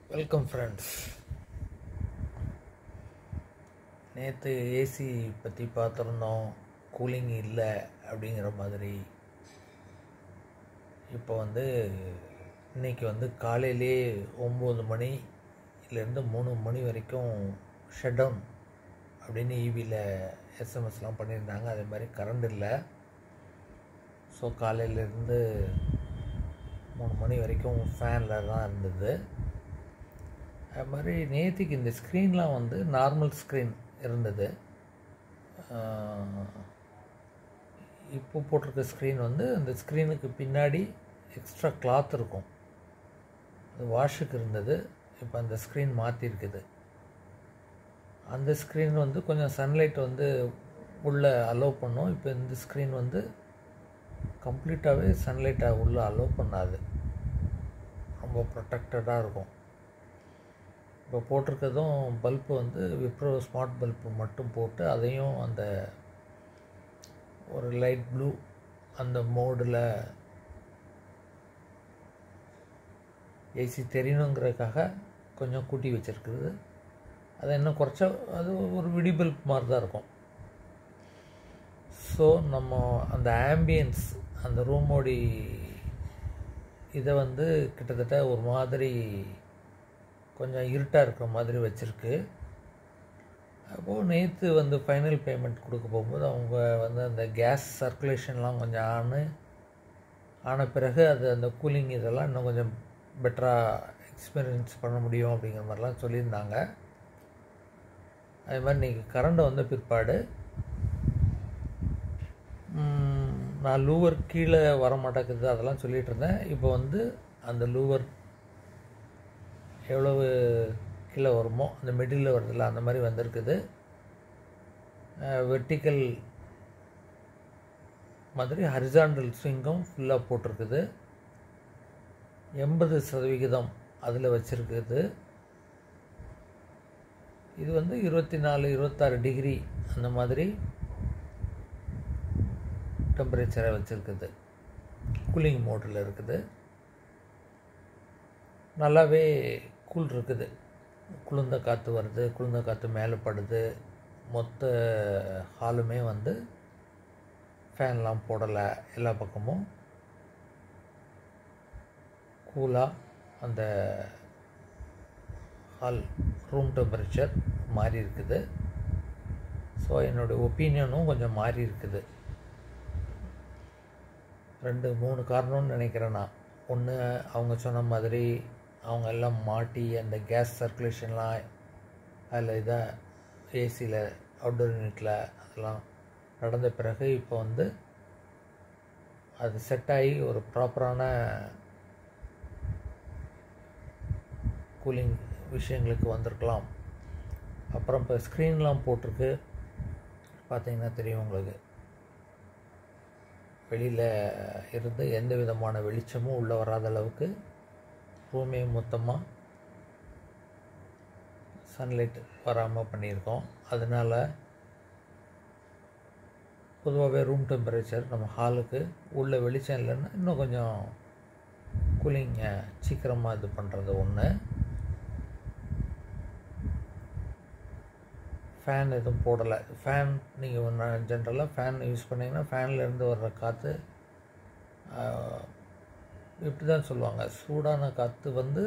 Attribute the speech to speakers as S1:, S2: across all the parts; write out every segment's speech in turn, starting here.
S1: welcome friends நேற்று AC பற்றி பார்த்துருந்தோம் கூலிங் இல்லை அப்படிங்கிற மாதிரி இப்போ வந்து இன்னைக்கு வந்து காலையிலே ஒம்பது மணிலேருந்து மூணு மணி வரைக்கும் ஷட் டவுன் அப்படின்னு ஈவியில் எஸ்எம்எஸ்லாம் பண்ணியிருந்தாங்க அதே மாதிரி கரண்ட் இல்லை ஸோ காலையிலேருந்து மூணு மணி வரைக்கும் ஃபேனில் தான் இருந்தது அது மாதிரி நேற்றுக்கு இந்த ஸ்க்ரீன்லாம் வந்து நார்மல் ஸ்க்ரீன் இருந்தது ஆஹ் இப்போ போட்டிருக்க ஸ்க்ரீன் வந்து அந்த ஸ்க்ரீனுக்கு பின்னாடி எக்ஸ்ட்ரா கிளாத் இருக்கும் அது வாஷுக்கு இருந்தது இப்போ அந்த ஸ்க்ரீன் மாற்றிருக்குது அந்த ஸ்க்ரீன் வந்து கொஞ்சம் சன்லைட் வந்து உள்ளே அலோவ் பண்ணும் இப்போ இந்த ஸ்க்ரீன் வந்து கம்ப்ளீட்டாகவே சன்லைட்டை உள்ளே அலோவ் பண்ணாது ரொம்ப ப்ரொடெக்டடாக இருக்கும் இப்போ போட்டிருக்கிறதும் பல்பு வந்து விப்ரோ ஸ்மார்ட் பல்பு மட்டும் போட்டு அதையும் அந்த ஒரு லைட் ப்ளூ அந்த மோடில் ஏசி தெரியணுங்கிறதுக்காக கொஞ்சம் கூட்டி வச்சுருக்குது அதை இன்னும் குறைச்சா அது ஒரு விடி பல்ப் மாதிரி தான் இருக்கும் ஸோ நம்ம அந்த ஆம்பியன்ஸ் அந்த ரூமோடி இதை வந்து கிட்டத்தட்ட ஒரு மாதிரி கொஞ்சம் இருட்டாக இருக்கிற மாதிரி வச்சுருக்கு அப்போது நேற்று வந்து ஃபைனல் பேமெண்ட் கொடுக்க போகும்போது அவங்க வந்து அந்த கேஸ் சர்க்குலேஷன்லாம் கொஞ்சம் ஆனு ஆன பிறகு அது அந்த கூலிங் இதெல்லாம் இன்னும் கொஞ்சம் பெட்டராக எக்ஸ்பீரியன்ஸ் பண்ண முடியும் அப்படிங்கிற மாதிரிலாம் சொல்லியிருந்தாங்க அதே மாதிரி இன்றைக்கி கரண்ட் வந்த பிற்பாடு ம், நான் லூவர் கீழே வர மாட்டேங்குது அதெல்லாம் சொல்லிகிட்டு இருந்தேன் இப்போ வந்து அந்த லூவர் எவ்வளவு கீழே வருமோ அந்த மிடில் வருதுல்ல அந்த மாதிரி வந்திருக்குது வெர்டிக்கல் மாதிரி ஹரிசாண்டல் ஸ்விங்கும் ஃபுல்லாக போட்டிருக்குது எண்பது சதவிகிதம் அதில் வச்சுருக்குது இது வந்து இருபத்தி நாலு இருபத்தாறு டிகிரி அந்த மாதிரி டெம்பரேச்சரை வச்சுருக்குது கூலிங் மோட்டில் இருக்குது நல்லாவே கூல் இருக்குது குளிர்ந்த காற்று வருது குளிர்ந்த காற்று மேலே படுது மொத்த ஹாலுமே வந்து ஃபேன்லாம் போடலை எல்லா பக்கமும் கூலாக அந்த ஹால் ரூம் டெம்பரேச்சர் மாறி இருக்குது ஸோ என்னோடய ஒப்பீனியனும் கொஞ்சம் மாறி இருக்குது ரெண்டு மூணு காரணம்னு நினைக்கிறேன் நான் ஒன்று அவங்க சொன்ன மாதிரி அவங்க எல்லாம் மாட்டி அந்த கேஸ் சர்க்குலேஷன்லாம் அதில் இதாக ஏசியில் அவுட்டோர் யூனிட்டில் அதெல்லாம் நடந்த பிறகு இப்போ வந்து அது செட் ஆகி ஒரு ப்ராப்பரான கூலிங் விஷயங்களுக்கு வந்திருக்கலாம் அப்புறம் இப்போ ஸ்க்ரீன்லாம் போட்டிருக்கு பார்த்தீங்கன்னா தெரியும் உங்களுக்கு வெளியில் இருந்து எந்த விதமான வெளிச்சமும் உள்ளே வராத அளவுக்கு ரூமே மொத்தமாக சன்லைட் வராமல் பண்ணியிருக்கோம் அதனால் பொதுவாகவே ரூம் டெம்பரேச்சர் நம்ம ஹாலுக்கு உள்ள வெளிச்சம் இல்லைன்னா இன்னும் கொஞ்சம் கூலிங்கை சீக்கிரமாக இது பண்ணுறது ஒன்று ஃபேன் எதுவும் போடலை ஃபேன் நீங்கள் ஜென்ரலாக ஃபேன் யூஸ் பண்ணிங்கன்னா ஃபேன்லேருந்து வர்ற காற்று இப்படி தான் சொல்லுவாங்க சூடான காற்று வந்து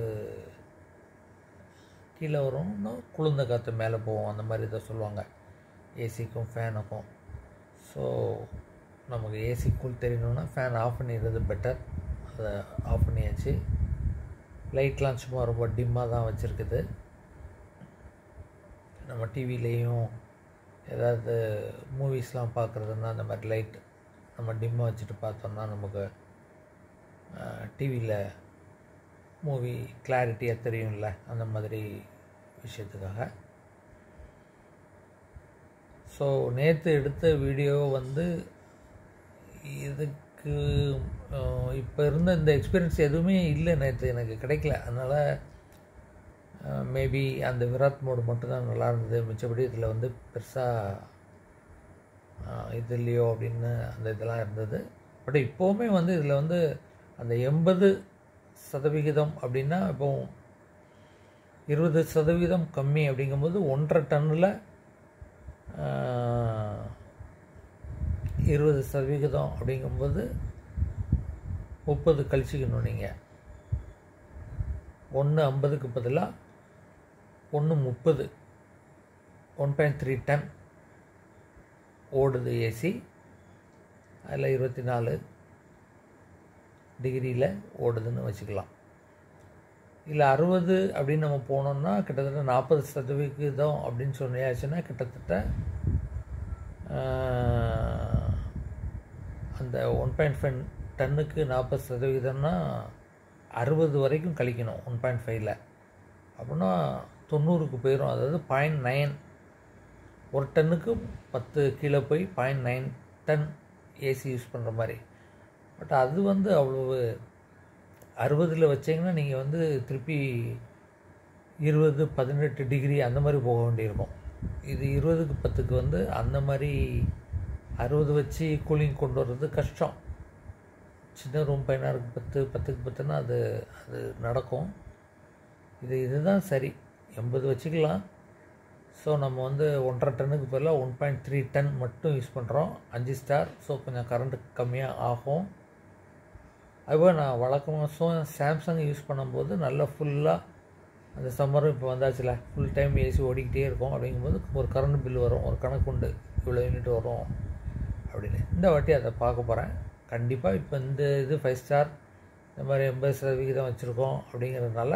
S1: கீழே வரும்னா குளிர்ந்த காற்று மேலே போகும் அந்த மாதிரி தான் சொல்லுவாங்க ஏசிக்கும் ஃபேனுக்கும் ஸோ நமக்கு ஏசி கூல் தெரியணுன்னா ஃபேன் ஆஃப் பண்ணிடுறது பெட்டர் அதை ஆஃப் பண்ணியாச்சு லைட்லாம் சும்மா ரொம்ப டிம்மாக தான் வச்சுருக்குது நம்ம டிவிலேயும் ஏதாவது மூவிஸ்லாம் பார்க்குறதுன்னா அந்த மாதிரி லைட் நம்ம டிம்மாக வச்சுட்டு பார்த்தோம்னா நமக்கு டிவியில் மூவி கிளாரிட்டியாக தெரியும்ல அந்த மாதிரி விஷயத்துக்காக ஸோ நேற்று எடுத்த வீடியோ வந்து இதுக்கு இப்போ இருந்த இந்த எக்ஸ்பீரியன்ஸ் எதுவுமே இல்லை நேற்று எனக்கு கிடைக்கல அதனால் மேபி அந்த விராட் மோடு மட்டும்தான் நல்லா இருந்தது மிச்சபடி இதில் வந்து பெருசாக இது இல்லையோ அப்படின்னு அந்த இதெல்லாம் இருந்தது பட் இப்போவுமே வந்து இதில் வந்து அந்த எண்பது சதவிகிதம் அப்படின்னா இப்போ இருபது சதவீதம் கம்மி அப்படிங்கும்போது ஒன்றரை டன்னில் இருபது சதவிகிதம் அப்படிங்கும்போது முப்பது கழிச்சிக்கணும் நீங்கள் ஒன்று ஐம்பதுக்கு பதிலாக ஒன்று முப்பது ஒன் பாயிண்ட் த்ரீ டன் ஓடுது ஏசி அதில் இருபத்தி நாலு டிகிரியில் ஓடுதுன்னு வச்சுக்கலாம் இல்லை அறுபது அப்படின்னு நம்ம போனோம்னா கிட்டத்தட்ட நாற்பது சதவிகிதம் அப்படின்னு சொன்னியாச்சுன்னா கிட்டத்தட்ட அந்த ஒன் பாயிண்ட் ஃபைவ் டன்னுக்கு நாற்பது சதவீதம்னா அறுபது வரைக்கும் கழிக்கணும் ஒன் பாயிண்ட் ஃபைவ்ல அப்படின்னா தொண்ணூறுக்கு போயிடும் அதாவது பாயிண்ட் நைன் ஒரு டன்னுக்கு பத்து கீழே போய் point nine ton AC use பண்ணுற மாதிரி பட் அது வந்து அவ்வளவு அறுபதில் வச்சிங்கன்னா நீங்கள் வந்து திருப்பி இருபது பதினெட்டு டிகிரி அந்த மாதிரி போக வேண்டியிருக்கும் இது இருபதுக்கு பத்துக்கு வந்து அந்த மாதிரி அறுபது வச்சு கூலிங் கொண்டு வர்றது கஷ்டம் சின்ன ரூம் பதினாறுக்கு பத்து பத்துக்கு பத்துனா அது அது நடக்கும் இது இதுதான் சரி எண்பது வச்சுக்கலாம் ஸோ நம்ம வந்து ஒன்றரை டன்னுக்கு பதிலாக ஒன் பாயிண்ட் த்ரீ டன் மட்டும் யூஸ் பண்ணுறோம் அஞ்சு ஸ்டார் ஸோ கொஞ்சம் கரண்ட்டு கம்மியாக ஆகும் அதுபோல் நான் வழக்கமாக ஸோ சாம்சங் யூஸ் பண்ணும்போது நல்லா ஃபுல்லாக அந்த சம்மரும் இப்போ வந்தாச்சுல ஃபுல் டைம் ஏசி ஓடிக்கிட்டே இருக்கும் அப்படிங்கும்போது ஒரு கரண்ட் பில் வரும் ஒரு கணக்கு உண்டு இவ்வளோ யூனிட் வரும் அப்படின்னு இந்த வாட்டி அதை பார்க்க போகிறேன் கண்டிப்பாக இப்போ இந்த இது ஃபைவ் ஸ்டார் இந்த மாதிரி எண்பது சதவிகிதம் வச்சுருக்கோம் அப்படிங்கிறதுனால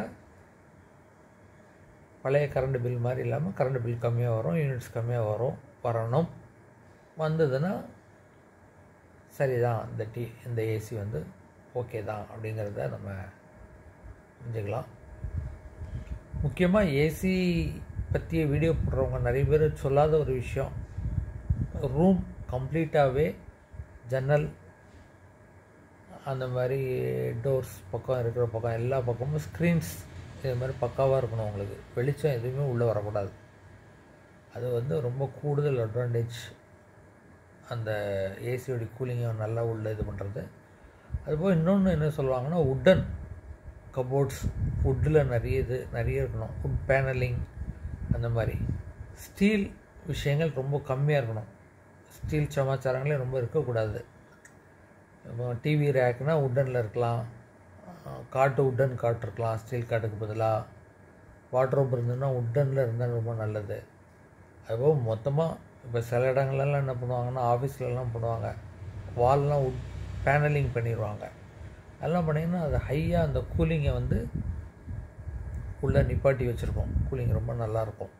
S1: பழைய கரண்ட் பில் மாதிரி இல்லாமல் கரண்ட் பில் கம்மியாக வரும் யூனிட்ஸ் கம்மியாக வரும் வரணும் வந்ததுன்னா சரிதான் இந்த டி இந்த ஏசி வந்து ஓகே தான் அப்படிங்கிறத நம்ம புரிஞ்சுக்கலாம் முக்கியமாக ஏசி பற்றிய வீடியோ போடுறவங்க நிறைய பேர் சொல்லாத ஒரு விஷயம் ரூம் கம்ப்ளீட்டாகவே ஜன்னல் அந்த மாதிரி டோர்ஸ் பக்கம் இருக்கிற பக்கம் எல்லா பக்கமும் ஸ்க்ரீன்ஸ் இது மாதிரி பக்காவாக இருக்கணும் உங்களுக்கு வெளிச்சம் எதுவுமே உள்ளே வரக்கூடாது அது வந்து ரொம்ப கூடுதல் அட்வான்டேஜ் அந்த ஏசியோடைய கூலிங்கை நல்லா உள்ளே இது பண்ணுறது அதுபோல் இன்னொன்று என்ன சொல்லுவாங்கன்னா உட்டன் கபோர்ட்ஸ் வுட்டில் நிறைய இது நிறைய இருக்கணும் வுட் பேனலிங் அந்த மாதிரி ஸ்டீல் விஷயங்கள் ரொம்ப கம்மியாக இருக்கணும் ஸ்டீல் சமாச்சாரங்களே ரொம்ப இருக்கக்கூடாது இப்போ டிவி ரேக்குனா உட்டனில் இருக்கலாம் காட்டு உட்டன் காட்டு இருக்கலாம் ஸ்டீல் காட்டுக்கு பதிலாக வாட்ரோப் இருந்ததுன்னா உட்டனில் இருந்தால் ரொம்ப நல்லது அதுபோல் மொத்தமாக இப்போ சில இடங்கள்லாம் என்ன பண்ணுவாங்கன்னா ஆஃபீஸ்லலாம் பண்ணுவாங்க வால்லாம் உட் பேனலிங் பண்ணிடுவாங்க அதெல்லாம் பண்ணிங்கன்னா அது ஹையாக அந்த கூலிங்கை வந்து உள்ளே நிப்பாட்டி வச்சுருக்கோம் கூலிங் ரொம்ப நல்லாயிருக்கும்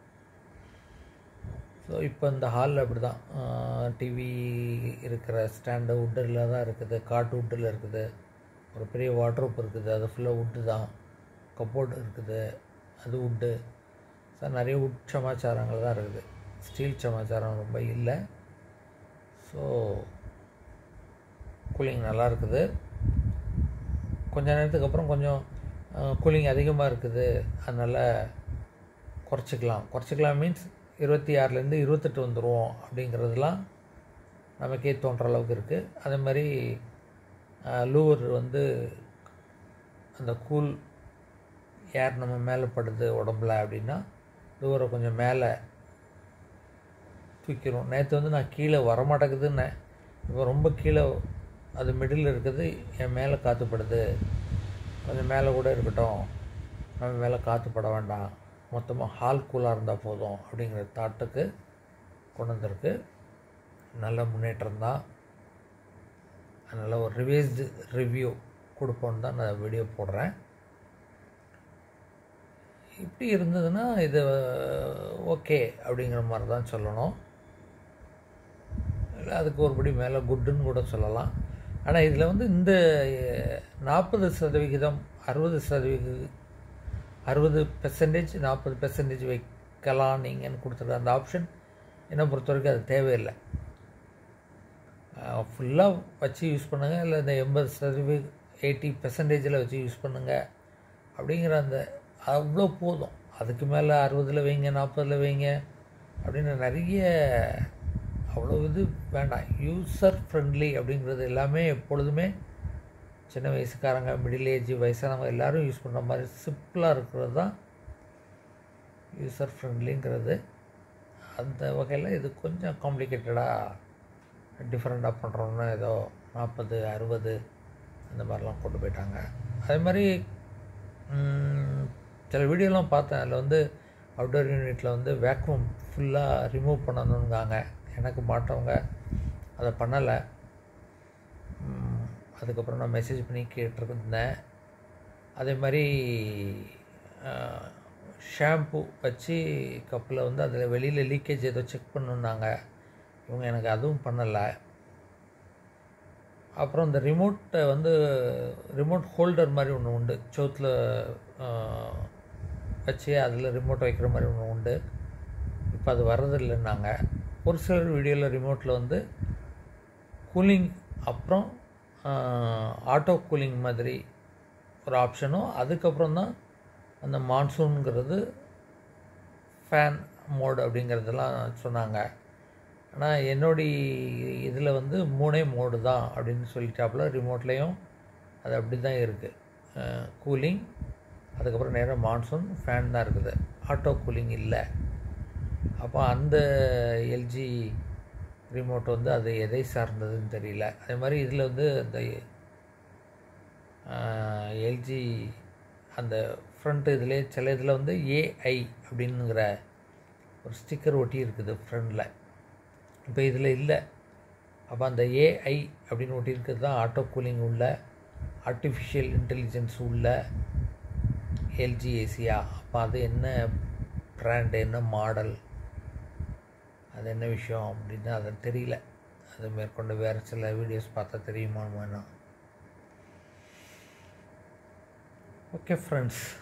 S1: ஸோ இப்போ இந்த ஹாலில் அப்படி தான் டிவி இருக்கிற ஸ்டாண்டு உட்டில் தான் இருக்குது காட்டு உட்டில் இருக்குது ஒரு பெரிய வாட்ரோப் இருக்குது அது ஃபுல்லாக உட்டு தான் கப்போர்டு இருக்குது அது உட்டு ஸோ நிறைய உட் சமாச்சாரங்கள் தான் இருக்குது ஸ்டீல் சமாச்சாரம் ரொம்ப இல்லை ஸோ கூலிங் நல்லா இருக்குது கொஞ்ச நேரத்துக்கு அப்புறம் கொஞ்சம் கூலிங் அதிகமாக இருக்குது அதனால் குறைச்சிக்கலாம் குறைச்சிக்கலாம் மீன்ஸ் இருபத்தி ஆறுலேருந்து இருபத்தெட்டு வந்துடுவோம் அப்படிங்கிறதுலாம் நமக்கே தோன்ற அளவுக்கு இருக்குது அதே மாதிரி லூவர் வந்து அந்த கூல் ஏர் நம்ம மேலே படுது உடம்புல அப்படின்னா லூவரை கொஞ்சம் மேலே தூக்கிடும் நேற்று வந்து நான் கீழே வரமாட்டேங்குதுன்னேன் இப்போ ரொம்ப கீழே அது மிடில் இருக்குது என் மேலே காற்றுப்படுது கொஞ்சம் மேலே கூட இருக்கட்டும் நம்ம மேலே காற்றுப்பட வேண்டாம் மொத்தமாக ஹால் கூலாக இருந்தால் போதும் அப்படிங்கிற தாட்டுக்கு கொண்டு வந்திருக்கு நல்ல முன்னேற்றம் தான் அதனால் ஒரு ரிவைஸ்டு ரிவ்யூ கொடுப்போன்னு தான் நான் வீடியோ போடுறேன் இப்படி இருந்ததுன்னா இது ஓகே அப்படிங்கிற மாதிரி தான் சொல்லணும் இல்லை அதுக்கு ஒருபடி மேலே குட்டுன்னு கூட சொல்லலாம் ஆனால் இதில் வந்து இந்த நாற்பது சதவிகிதம் அறுபது சதவிகித அறுபது பெர்சன்டேஜ் நாற்பது பெர்சன்டேஜ் வைக்கலாம் நீங்கன்னு கொடுத்துருக்க அந்த ஆப்ஷன் என்னை பொறுத்த வரைக்கும் அது தேவையில்லை ஃபுல்லாக வச்சு யூஸ் பண்ணுங்கள் இல்லை இந்த எண்பது சதவீத எயிட்டி பெர்சன்டேஜில் வச்சு யூஸ் பண்ணுங்கள் அப்படிங்கிற அந்த அவ்வளோ போதும் அதுக்கு மேலே அறுபதில் வைங்க நாற்பதில் வைங்க அப்படின்னு நிறைய அவ்வளோ இது வேண்டாம் யூசர் ஃப்ரெண்ட்லி அப்படிங்கிறது எல்லாமே எப்பொழுதுமே சின்ன வயசுக்காரங்க மிடில் ஏஜ் வயசானவங்க எல்லோரும் யூஸ் பண்ணுற மாதிரி சிம்பிளாக இருக்கிறது தான் யூசர் ஃப்ரெண்ட்லிங்கிறது அந்த வகையில் இது கொஞ்சம் காம்ப்ளிகேட்டடாக டிஃப்ரெண்ட்டாக பண்ணுறோன்னு ஏதோ நாற்பது அறுபது அந்த மாதிரிலாம் கொண்டு போயிட்டாங்க அதே மாதிரி ம், சில வீடியோலாம் பார்த்தேன் அதில் வந்து அவுட்டோர் யூனிட்டில் வந்து வேக்யூம் ஃபுல்லாக ரிமூவ் பண்ணணுங்காங்க எனக்கு மாட்டவங்க அதை பண்ணலை ம், அதுக்கப்புறம் நான் மெசேஜ் பண்ணி கேட்டிருந்தேன் அதே மாதிரி ஷாம்பு வச்சு கப்பில் வந்து அதில் வெளியில் லீக்கேஜ் ஏதோ செக் பண்ணணுன்னாங்க இவங்க எனக்கு அதுவும் பண்ணலை அப்புறம் இந்த ரிமோட்டை வந்து ரிமோட் ஹோல்டர் மாதிரி ஒன்று உண்டு சோத்தில் வச்சு அதில் ரிமோட் வைக்கிற மாதிரி ஒன்று உண்டு இப்போ அது வர்றதில்லைன்னாங்க ஒரு சிலர் வீடியோவில் ரிமோட்டில் வந்து கூலிங் அப்புறம் ஆட்டோ கூலிங் மாதிரி ஒரு ஆப்ஷனும் அதுக்கப்புறம் தான் அந்த மான்சூனுங்கிறது ஃபேன் மோடு அப்படிங்கிறதெல்லாம் சொன்னாங்க ஆனால் என்னுடைய இதில் வந்து மூணே மோடு தான் அப்படின்னு சொல்லிட்டாப்புல ரிமோட்லேயும் அது அப்படி தான் இருக்குது கூலிங் அதுக்கப்புறம் நேராக மான்சூன் ஃபேன் தான் இருக்குது ஆட்டோ கூலிங் இல்லை அப்போ அந்த எல்ஜி ரிமோட் வந்து அது எதை சார்ந்ததுன்னு தெரியல அதே மாதிரி இதில் வந்து அந்த எல்ஜி அந்த ஃப்ரண்ட் இதில் சில இதில் வந்து ஏஐ அப்படின்னுங்கிற ஒரு ஸ்டிக்கர் ஒட்டி இருக்குது ஃப்ரண்டில் இப்போ இதில் இல்லை அப்போ அந்த ஏஐ அப்படின்னு ஒட்டி இருக்கிறது தான் ஆட்டோ கூலிங் உள்ள ஆர்டிஃபிஷியல் இன்டெலிஜென்ஸ் உள்ள எல்ஜி ஏசியா அப்போ அது என்ன ப்ராண்ட் என்ன மாடல் அது என்ன விஷயம் அப்படின்னு அது தெரியல அது மேற்கொண்டு வேறு சில வீடியோஸ் பார்த்தா தெரியுமா வேணாம் ஓகே ஃப்ரெண்ட்ஸ்